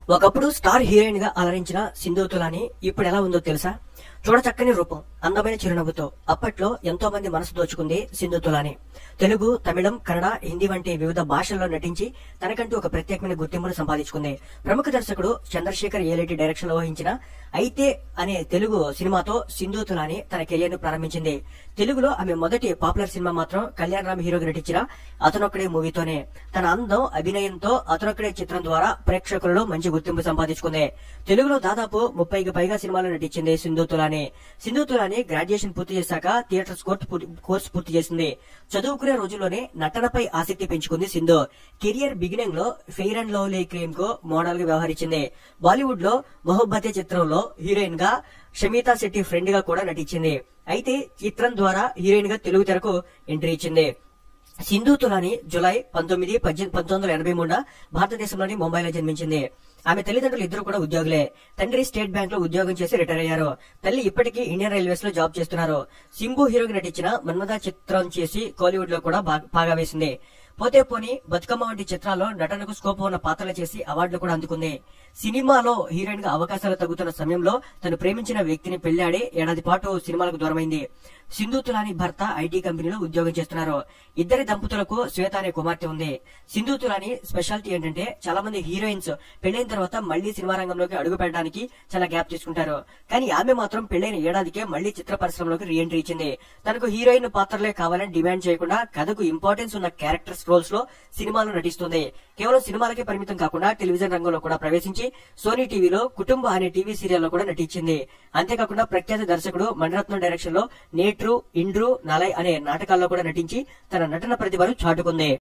ఒకప్పుడు star heroine గా అలరించిన సింధు తులాని ఇప్పుడు ఎలా ఉందో తెలుసా చూడ చక్కని రూపం అందమైన చిరునవ్వుతో అప్పట్లో ఎంతో మంది మనసు దోచుకుంది సింధు తులాని తెలుగు తమిళం కన్నడ హిందీ వంటి వివిధ భాషల్లో నటించి తనకంటూ ఒక ప్రత్యేకమైన గుర్తింపును సంపాదించుకుంది ప్రముఖ దర్శకుడు చంద్రశేఖర్ ఏలేటి డైరెక్షన్ లో వహించిన అయితే అనే తెలుగు సినిమాతో సింధు తులాని తన కెరియర్ ను ప్రారంభించింది తెలుగులో ఆమె మొదటి పాపులర్ సినిమా మాత్రం కళ్యాణ్ రామ్ హీరోగా నటించిన అతనొక్కడే మూవీతోనే తన అందం అభినయంతో అతనొక్కడే చిత్రం ద్వారా ప్రేక్షకులలో మంచి గుర్తింపు సంపాదించుకుంది తెలుగులో దాదాపు ముప్పైకి పైగా సినిమాలు నటించింది సింధు తులాని సింధు తులాని గ్రాడ్యుయేషన్ పూర్తి చేశాక థియేటర్ కోర్స్ పూర్తి- కోర్స్ పూర్తి చేసింది చదువుకునే రోజుల్లోనే నటనపై ఆసక్తి పెంచుకుంది సింధు కెరియర్ బిగినింగ్ లో ఫెయిర్ అండ్ లవ్లీ క్రీమ్ కు మోడల్ గా వ్యవహరించింది బాలీవుడ్ లో మొహబ్బతే చిత్రంలో హీరోయిన్ గా షమీతా శెట్టి ఫ్రెండ్ గా కూడా నటించింది అయితే చిత్రం ద్వారా హీరోయిన్ గా తెలుగు తెరకు ఎంట్రీ ఇచ్చింది సింధు తులాని జులై పంతొమ్మిది పద్దెనిమిది పంతొమ్మిది వందల ఎనభై మూడున భారతదేశంలోని ముంబైలో జన్మించింది ఆమె తల్లిదండ్రులు ఇద్దరు కూడా ఉద్యోగులే తండ్రి స్టేట్ బ్యాంక్ లో ఉద్యోగం చేసి రిటైర్ అయ్యారు తల్లి ఇప్పటికీ ఇండియన్ రైల్వేస్ లో జాబ్ చేస్తున్నారు సింబు హీరోగా నటించిన మన్మథ చిత్రం చేసి కోలీవుడ్ లో కూడా బా- బాగా వేసింది పోతే పోని బతుకమ్మ వంటి చిత్రాల్లో నటనకు స్కోప్ ఉన్న పాత్రలు చేసి అవార్డులు కూడా అందుకుంది సినిమాలో హీరోయిన్ గా అవకాశాలు తగ్గుతున్న సమయంలో తను ప్రేమించిన వ్యక్తిని పెళ్లాడి ఏడాది పాటు సినిమాలకు దూరమైంది సింధు తులాని భర్త ఐటీ కంపెనీలో ఉద్యోగం చేస్తున్నారు ఇద్దరి దంపతులకు శ్వేత అనే కుమార్తె ఉంది సింధు తులాని స్పెషాలిటీ ఏంటంటే చాలా మంది హీరోయిన్స్ పెళ్లైన తర్వాత మళ్లీ సినిమా రంగంలోకి అడుగు పెట్టడానికి చాలా గ్యాప్ తీసుకుంటారు కానీ ఆమె మాత్రం పెళ్లైన ఏడాదికే మళ్లీ చిత్ర పరిశ్రమలోకి రీ ఎంట్రీ ఇచ్చింది తనకు హీరోయిన్ పాత్రలే కావాలని డిమాండ్ చేయకుండా కథకు ఇంపార్టెన్స్ ఉన్న క్యారెక్టర్స్ రోల్స్ లో సినిమాలో నటిస్తుంది కేవలం సినిమాలకే పరిమితం కాకుండా టెలివిజన్ రంగంలో కూడా ప్రవేశించి సోనీ టీవీలో కుటుంబ అనే టీవీ సీరియల్లో కూడా నటించింది అంతేకాకుండా ప్రఖ్యాత దర్శకుడు మణిరత్నం డైరెక్షన్ లో నేట్రు ఇండ్రు నలై అనే నాటకాల్లో కూడా నటించి తన నటన ప్రతిభను చాటుకుంది